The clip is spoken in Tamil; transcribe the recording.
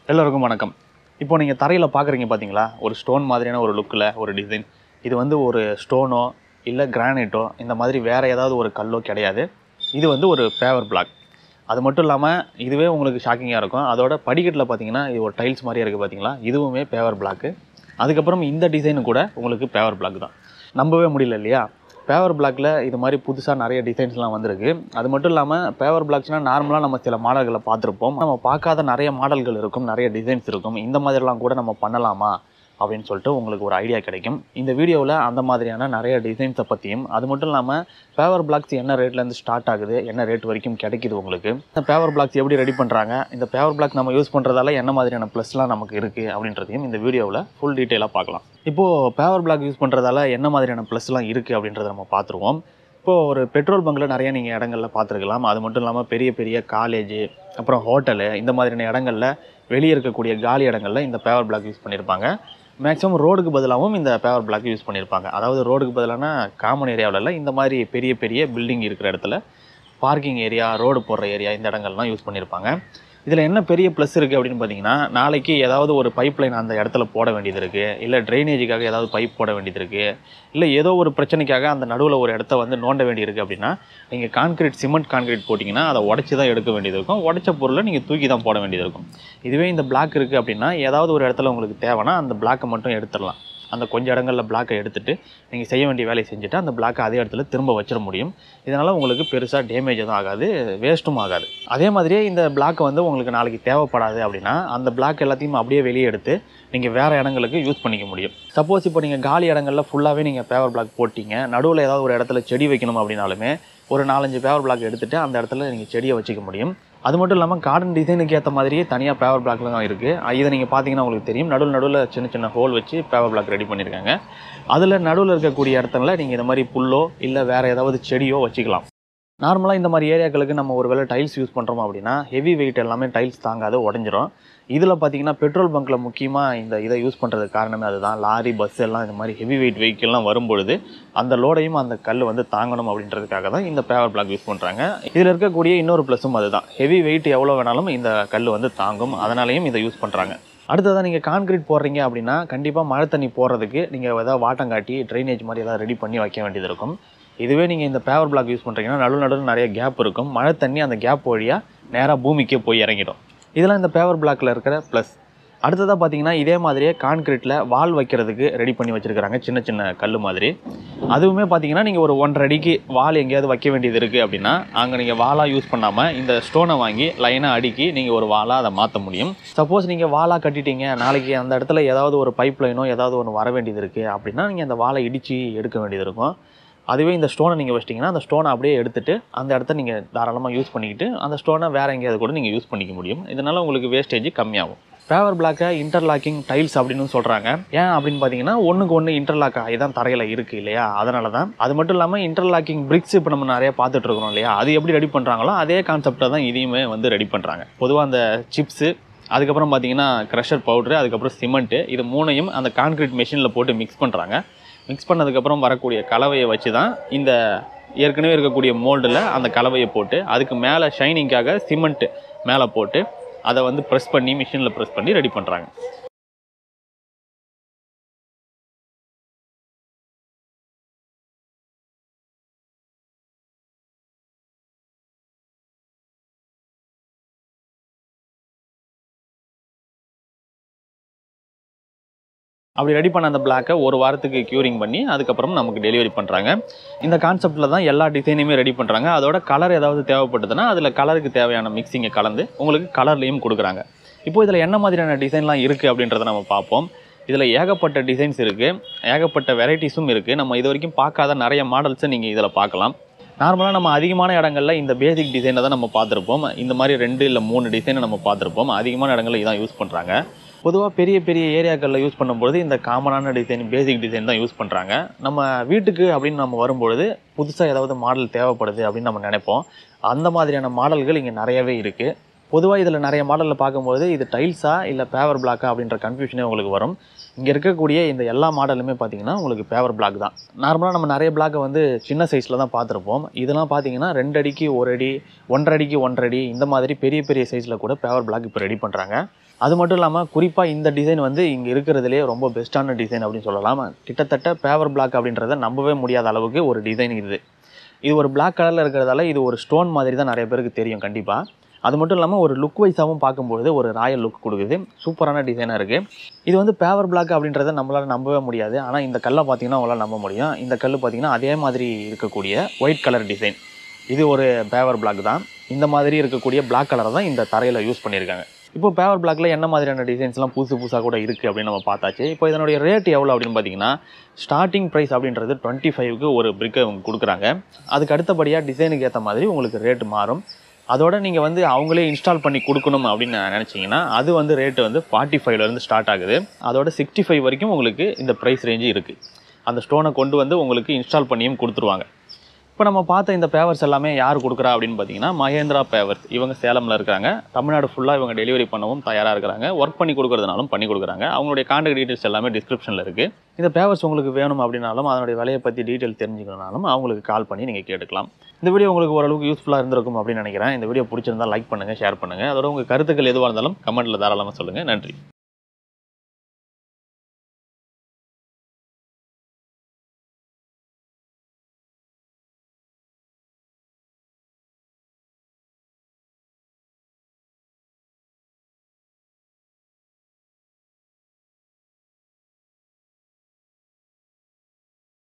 எல்லோருக்கும் வணக்கம் இப்போ நீங்கள் தரையில் பார்க்குறீங்க பார்த்தீங்களா ஒரு ஸ்டோன் மாதிரியான ஒரு லுக்கில் ஒரு டிசைன் இது வந்து ஒரு ஸ்டோனோ இல்லை கிரானைட்டோ இந்த மாதிரி வேறு ஏதாவது ஒரு கல்லோ கிடையாது இது வந்து ஒரு பேவர் பிளாக் அது மட்டும் இல்லாமல் இதுவே உங்களுக்கு ஷாக்கிங்காக இருக்கும் அதோட படிக்கட்டில் பார்த்தீங்கன்னா இது ஒரு டைல்ஸ் மாதிரியே இருக்குது பார்த்தீங்களா இதுவுமே பேவர் பிளாக்கு அதுக்கப்புறம் இந்த டிசைனு கூட உங்களுக்கு பேவர் பிளாக் தான் நம்பவே முடியல இல்லையா பேவர் பிளாக்ல இது மாதிரி புதுசாக நிறைய டிசைன்ஸ்லாம் வந்திருக்கு அது மட்டும் இல்லாமல் பேவர் பிளாக்ஸ்னால் நார்மலாக நம்ம சில மாடல்களை பார்த்துருப்போம் நம்ம பார்க்காத நிறைய மாடல்கள் இருக்கும் நிறைய டிசைன்ஸ் இருக்கும் இந்த மாதிரிலாம் கூட நம்ம பண்ணலாமா அப்படின்னு சொல்லிட்டு உங்களுக்கு ஒரு ஐடியா கிடைக்கும் இந்த வீடியோவில் அந்த மாதிரியான நிறைய டிசைன்ஸை பற்றியும் அது மட்டும் இல்லாமல் பேவர் பிளாக்ஸ் என்ன ரேட்லேருந்து ஸ்டார்ட் ஆகுது என்ன ரேட் வரைக்கும் கிடைக்குது உங்களுக்கு இந்த பேவர் பிளாக்ஸ் எப்படி ரெடி பண்ணுறாங்க இந்த பேவர் பிளாக் நம்ம யூஸ் பண்ணுறதால என்ன மாதிரியான ப்ளஸ்லாம் நமக்கு இருக்குது அப்படின்றதையும் இந்த வீடியோவில் ஃபுல் டீட்டெயிலாக பார்க்கலாம் இப்போது பேவர் பிளாக் யூஸ் பண்ணுறதால என்ன மாதிரியான ப்ளஸ்லாம் இருக்குது அப்படின்றத நம்ம பார்த்துருவோம் இப்போது ஒரு பெட்ரோல் பங்கில் நிறைய நீங்கள் இடங்கள்ல பார்த்துருக்கலாம் அது மட்டும் இல்லாமல் பெரிய பெரிய காலேஜு அப்புறம் ஹோட்டலு இந்த மாதிரியான இடங்கள்ல வெளியே இருக்கக்கூடிய காலி இடங்கள்ல இந்த பேவர் பிளாக் யூஸ் பண்ணியிருப்பாங்க மேக்ஸிமம் ரோடுக்கு பதிலாகவும் இந்த பேவர் பிளாக் யூஸ் பண்ணியிருப்பாங்க அதாவது ரோடுக்கு பதிலான காமன் ஏரியாவிலலாம் இந்த மாதிரி பெரிய பெரிய பில்டிங் இருக்கிற இடத்துல பார்க்கிங் ஏரியா ரோடு போடுற ஏரியா இந்த இடங்கள்லாம் யூஸ் பண்ணியிருப்பாங்க இதில் என்ன பெரிய ப்ளஸ் இருக்குது அப்படின்னு பார்த்தீங்கன்னா நாளைக்கு ஏதாவது ஒரு பைப் லைன் அந்த இடத்துல போட வேண்டியது இருக்குது இல்லை ட்ரைனேஜுக்காக ஏதாவது பைப் போட வேண்டியது இருக்குது இல்லை ஏதோ ஒரு பிரச்சனைக்காக அந்த நடுவில் ஒரு இடத்த வந்து நோண்ட வேண்டியிருக்கு அப்படின்னா நீங்கள் கான்கிரீட் சிமெண்ட் கான்கிரீட் போட்டிங்கன்னா அதை உடச்சி தான் எடுக்க வேண்டியது இருக்கும் உடச்ச பொருளை நீங்கள் தூக்கி தான் போட வேண்டியது இருக்கும் இதுவே இந்த பிளாக் இருக்குது அப்படின்னா ஏதாவது ஒரு இடத்துல உங்களுக்கு தேவைன்னா அந்த பிளாக்கை மட்டும் எடுத்துடலாம் அந்த கொஞ்சம் இடங்களில் பிளாக்கை எடுத்துட்டு நீங்கள் செய்ய வேண்டிய வேலையை செஞ்சுட்டு அந்த பிளாக்கை அதே இடத்துல திரும்ப வச்சிட முடியும் இதனால் உங்களுக்கு பெருசாக டேமேஜ் எதுவும் ஆகாது வேஸ்ட்டும் ஆகாது அதே மாதிரியே இந்த பிளாக் வந்து உங்களுக்கு நாளைக்கு தேவைப்படாது அப்படின்னா அந்த பிளாக் எல்லாத்தையும் அப்படியே வெளியே எடுத்து நீங்கள் வேறு இடங்களுக்கு யூஸ் பண்ணிக்க முடியும் சப்போஸ் இப்போ நீங்கள் காலி இடங்களில் ஃபுல்லாகவே நீங்கள் பேவர் பிளாக் போட்டிங்க நடுவில் ஏதாவது ஒரு இடத்துல செடி வைக்கணும் அப்படின்னாலுமே ஒரு நாலஞ்சு பேவர் பிளாக் எடுத்துகிட்டு அந்த இடத்துல நீங்கள் செடியை வச்சுக்க முடியும் அது மட்டும் இல்லாமல் கார்டன் டிசைனுக்கு ஏற்ற மாதிரியே தனியாக பேவர் பிளாக்ல தான் இருக்குது இதை நீங்கள் பார்த்தீங்கன்னா உங்களுக்கு தெரியும் நடுவில் நடுவில் சின்ன சின்ன ஹோல் வச்சு பேவர் பிளாக் ரெடி பண்ணியிருக்காங்க அதில் நடுவில் இருக்கக்கூடிய இடத்துல நீங்கள் இந்த மாதிரி புல்லோ இல்லை வேறு ஏதாவது செடியோ வச்சுக்கலாம் நார்மலாக இந்த மாதிரி ஏரியாக்களுக்கு நம்ம ஒரு வேளை டைல்ஸ் யூஸ் பண்ணுறோம் அப்படின்னா ஹெவி வெயிட் எல்லாமே டைல்ஸ் தாங்காது உடஞ்சிரும் இதில் பார்த்தீங்கன்னா பெட்ரோல் பங்க்கில் முக்கியமாக இந்த இதை யூஸ் பண்ணுறதுக்கு காரணமே அதுதான் லாரி பஸ் எல்லாம் இந்த மாதிரி ஹெவி வெயிட் வெஹிக்கிள்லாம் வரும்பொழுது அந்த லோடையும் அந்த கல் வந்து தாங்கணும் அப்படின்றதுக்காக தான் இந்த பேவர் பிளாக் யூஸ் பண்ணுறாங்க இதில் இருக்கக்கூடிய இன்னொரு ப்ளஸும் அதுதான் ஹெவி வெயிட் எவ்வளோ வேணாலும் இந்த கல் வந்து தாங்கும் அதனாலையும் இதை யூஸ் பண்ணுறாங்க அடுத்ததாக நீங்கள் கான்கிரீட் போடுறீங்க அப்படின்னா கண்டிப்பாக மழை தண்ணி போடுறதுக்கு நீங்கள் ஏதாவது வாட்டம் காட்டி ட்ரைனேஜ் மாதிரி ஏதாவது ரெடி பண்ணி வைக்க வேண்டியது இருக்கும் இதுவே நீங்கள் இந்த பேவர் பிளாக் யூஸ் பண்ணுறீங்கன்னா நடுவு நடுவில் நிறைய கேப் இருக்கும் மழை தண்ணி அந்த கேப் வழியாக நேராக பூமிக்கே போய் இறங்கிடும் இதெல்லாம் இந்த பேவர் பிளாக்ல இருக்கிற ப்ளஸ் அடுத்ததாக பார்த்தீங்கன்னா இதே மாதிரியே கான்கிரீட்டில் வால் வைக்கிறதுக்கு ரெடி பண்ணி வச்சுருக்காங்க சின்ன சின்ன கல் மாதிரி அதுவுமே பார்த்தீங்கன்னா நீங்கள் ஒரு ஒன்றரை அடிக்கு வால் எங்கேயாவது வைக்க வேண்டியது இருக்குது அப்படின்னா அங்கே நீங்கள் வாலாக யூஸ் பண்ணாமல் இந்த ஸ்டோனை வாங்கி லைனாக அடுக்கி நீங்கள் ஒரு வாலாக அதை மாற்ற முடியும் சப்போஸ் நீங்கள் வாலாக கட்டிட்டீங்க நாளைக்கு அந்த இடத்துல ஏதாவது ஒரு பைப் லைனோ ஏதாவது ஒன்று வர வேண்டியது இருக்குது அப்படின்னா நீங்கள் அந்த வாலை இடித்து எடுக்க வேண்டியது இருக்கும் அதுவே இந்த ஸ்டோனை நீங்கள் வச்சிட்டிங்கன்னா அந்த ஸ்டோனை அப்படியே எடுத்துட்டு அந்த இடத்த நீங்கள் தாராளமாக யூஸ் பண்ணிக்கிட்டு அந்த ஸ்டோனை வேறு எங்கேயாவது கூட நீங்கள் யூஸ் பண்ணிக்க முடியும் இதனால் உங்களுக்கு வேஸ்டேஜ் கம்மியாகும் பேவர் பிளாக்கை இன்டர்லாக்கிங் டைல்ஸ் அப்படின்னு சொல்கிறாங்க ஏன் அப்படின்னு பார்த்தீங்கன்னா ஒன்றுக்கு ஒன்று இன்டர்லாக் ஆகி தான் தரையில் இருக்குது இல்லையா அதனால தான் அது மட்டும் இல்லாமல் இன்டர்லாக்கிங் பிரிக்ஸ் இப்போ நம்ம நிறைய பார்த்துட்டு இருக்கிறோம் இல்லையா அது எப்படி ரெடி பண்ணுறாங்களோ அதே கான்செப்டை தான் இதையுமே வந்து ரெடி பண்ணுறாங்க பொதுவாக அந்த சிப்ஸு அதுக்கப்புறம் பார்த்தீங்கன்னா க்ரஷர் பவுட்ரு அதுக்கப்புறம் சிமெண்ட்டு இது மூணையும் அந்த கான்கிரீட் மெஷினில் போட்டு மிக்ஸ் பண்ணுறாங்க மிக்ஸ் பண்ணதுக்கப்புறம் வரக்கூடிய கலவையை வச்சு தான் இந்த ஏற்கனவே இருக்கக்கூடிய மோல்டில் அந்த கலவையை போட்டு அதுக்கு மேலே ஷைனிங்காக சிமெண்ட்டு மேலே போட்டு அதை வந்து ப்ரெஸ் பண்ணி மிஷினில் ப்ரெஸ் பண்ணி ரெடி பண்ணுறாங்க அப்படி ரெடி பண்ண அந்த பிளாக்கை ஒரு வாரத்துக்கு க்யூரிங் பண்ணி அதுக்கப்புறம் நமக்கு டெலிவரி பண்ணுறாங்க இந்த கான்செப்ட்டில் தான் எல்லா டிசைனுமே ரெடி பண்ணுறாங்க அதோட கலர் ஏதாவது தேவைப்பட்டதுன்னா அதில் கலருக்கு தேவையான மிக்சிங்கை கலந்து உங்களுக்கு கலர்லேயும் கொடுக்குறாங்க இப்போ இதில் என்ன மாதிரியான டிசைன்லாம் இருக்குது அப்படின்றத நம்ம பார்ப்போம் இதில் ஏகப்பட்ட டிசைன்ஸ் இருக்குது ஏகப்பட்ட வெரைட்டிஸும் இருக்குது நம்ம இது வரைக்கும் பார்க்காத நிறைய மாடல்ஸை நீங்கள் இதில் பார்க்கலாம் நார்மலாக நம்ம அதிகமான இடங்கள்ல இந்த பேசிக் டிசைனை தான் நம்ம பார்த்துருப்போம் இந்த மாதிரி ரெண்டு இல்லை மூணு டிசைனை நம்ம பார்த்துருப்போம் அதிகமான இடங்கள்ல இதான் யூஸ் பண்ணுறாங்க பொதுவாக பெரிய பெரிய ஏரியாக்களில் யூஸ் பண்ணும்பொழுது இந்த காமனான டிசைன் பேசிக் டிசைன் தான் யூஸ் பண்ணுறாங்க நம்ம வீட்டுக்கு அப்படின்னு நம்ம வரும்பொழுது புதுசாக ஏதாவது மாடல் தேவைப்படுது அப்படின்னு நம்ம நினைப்போம் அந்த மாதிரியான மாடல்கள் இங்கே நிறையவே இருக்குது பொதுவாக இதில் நிறைய மாடலில் பார்க்கும்போது இது டைல்ஸா இல்லை பேவர் பிளாக்கா அப்படின்ற கன்ஃபியூஷனே உங்களுக்கு வரும் இங்கே இருக்கக்கூடிய இந்த எல்லா மாடலுமே பார்த்தீங்கன்னா உங்களுக்கு பேவர் பிளாக் தான் நார்மலாக நம்ம நிறைய பிளாக்கை வந்து சின்ன சைஸில் தான் பார்த்துருப்போம் இதெல்லாம் பார்த்தீங்கன்னா ரெண்டு அடிக்கு ஒரு அடி ஒன்றரை அடிக்கு ஒன்றரை அடி இந்த மாதிரி பெரிய பெரிய சைஸில் கூட பேவர் பிளாக் இப்போ ரெடி பண்ணுறாங்க அது மட்டும் இல்லாமல் குறிப்பாக இந்த டிசைன் வந்து இங்கே இருக்கிறதுலே ரொம்ப பெஸ்ட்டான டிசைன் அப்படின்னு சொல்லலாம் கிட்டத்தட்ட பேவர் பிளாக் அப்படின்றத நம்பவே முடியாத அளவுக்கு ஒரு டிசைன் இது இது ஒரு Black கலரில் இருக்கிறதால இது ஒரு ஸ்டோன் மாதிரி தான் நிறைய பேருக்கு தெரியும் கண்டிப்பாக அது மட்டும் இல்லாமல் ஒரு லுக் வைஸாகவும் பார்க்கும்பொழுது ஒரு ராயல் லுக் கொடுக்குது சூப்பரான டிசைனாக இருக்குது இது வந்து பேவர் பிளாக் அப்படின்றத நம்மளால் நம்பவே முடியாது ஆனால் இந்த கல்லை பார்த்தீங்கன்னா உங்களால் நம்ப முடியும் இந்த கல் பார்த்தீங்கன்னா அதே மாதிரி இருக்கக்கூடிய ஒயிட் கலர் டிசைன் இது ஒரு பேவர் பிளாக் தான் இந்த மாதிரி இருக்கக்கூடிய Black கலரை தான் இந்த தரையில் யூஸ் பண்ணியிருக்காங்க இப்போ பேவர் பிளாக்ல என்ன மாதிரியான டிசைன்ஸ்லாம் புதுசு புதுசாக கூட இருக்குது அப்படின்னு நம்ம பார்த்தாச்சு இப்போ இதனுடைய ரேட் எவ்வளோ அப்படின்னு பார்த்தீங்கன்னா ஸ்டார்டிங் ப்ரைஸ் அப்படின்றது டுவெண்ட்டி ஃபைவ்க்கு ஒரு பிரிக்கை அவங்க கொடுக்குறாங்க அதுக்கு அடுத்தபடியாக டிசைனுக்கு ஏற்ற மாதிரி உங்களுக்கு ரேட் மாறும் அதோட நீங்கள் வந்து அவங்களே இன்ஸ்டால் பண்ணி கொடுக்கணும் அப்படின்னு நினச்சிங்கன்னா அது வந்து ரேட்டு வந்து ஃபார்ட்டி ஃபைவ்லேருந்து ஸ்டார்ட் ஆகுது அதோட சிக்ஸ்டி ஃபைவ் வரைக்கும் உங்களுக்கு இந்த ப்ரைஸ் ரேஞ்சு இருக்குது அந்த ஸ்டோனை கொண்டு வந்து உங்களுக்கு இன்ஸ்டால் பண்ணியும் கொடுத்துருவாங்க இப்போ நம்ம பார்த்த இந்த பேவர்ஸ் எல்லாமே யார் கொடுக்குறா அப்படின்னு பார்த்தீங்கன்னா மகேந்திரா பேவர்ஸ் இவங்க சேலமில் இருக்காங்க தமிழ்நாடு ஃபுல்லாக இவங்க டெலிவரி பண்ணவும் தயாராக இருக்கிறாங்க ஒர்க் பண்ணி கொடுக்குறதுனாலும் பண்ணி கொடுக்குறாங்க அவங்களுடைய கான்டாக்ட் டீட்டெயில்ஸ் எல்லாமே டிஸ்கிரிப்ஷனில் இருக்குது இந்த பேவர்ஸ் உங்களுக்கு வேணும் அப்படின்னாலும் அதனுடைய விலையை பற்றி டீட்டெயில் தெரிஞ்சுக்கணும்னாலும் அவங்களுக்கு கால் பண்ணி நீங்கள் கேட்டுக்கலாம் இந்த வீடியோ உங்களுக்கு ஓரளவுக்கு யூஸ்ஃபுல்லாக இருந்திருக்கும் அப்படின்னு நினைக்கிறேன் இந்த வீடியோ பிடிச்சிருந்தா லைக் பண்ணுங்கள் ஷேர் பண்ணுங்கள் அதோட உங்கள் கருத்துக்கள் எதுவாக இருந்தாலும் கமெண்ட்டில் தாராளமாக சொல்லுங்கள் நன்றி